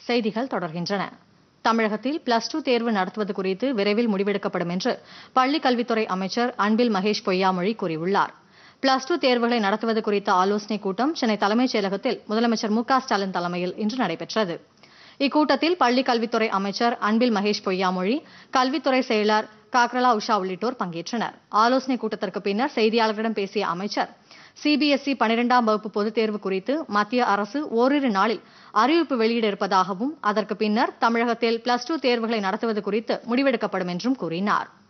செய்திகள் தொடர்கின்றன தமிழகத்தில் பிளஸ் டூ தேர்வு நடத்துவது குறித்து விரைவில் முடிவெடுக்கப்படும் என்று பள்ளிக் கல்வித்துறை அமைச்சர் அன்பில் மகேஷ் பொய்யாமொழி கூறியுள்ளார் பிளஸ் டூ தேர்வுகளை நடத்துவது குறித்த ஆலோசனைக் கூட்டம் சென்னை தலைமைச் செயலகத்தில் முதலமைச்சர் மு க ஸ்டாலின் தலைமையில் இன்று நடைபெற்றது இக்கூட்டத்தில் பள்ளிக் கல்வித்துறை அமைச்சர் அன்பில் மகேஷ் பொய்யாமொழி கல்வித்துறை செயலர் காக்ரலா உஷா உள்ளிட்டோர் பங்கேற்றனர் ஆலோசனைக் கூட்டத்திற்கு பின்னர் செய்தியாளர்களிடம் பேசிய அமைச்சர் சிபிஎஸ்இ பனிரெண்டாம் வகுப்பு பொதுத் தேர்வு குறித்து மத்திய அரசு ஓரிரு நாளில் அறிவிப்பு வெளியிட இருப்பதாகவும் அதற்கு பின்னர் தமிழகத்தில் பிளஸ் டூ தேர்வுகளை நடத்துவது குறித்து முடிவெடுக்கப்படும் என்றும் கூறினார்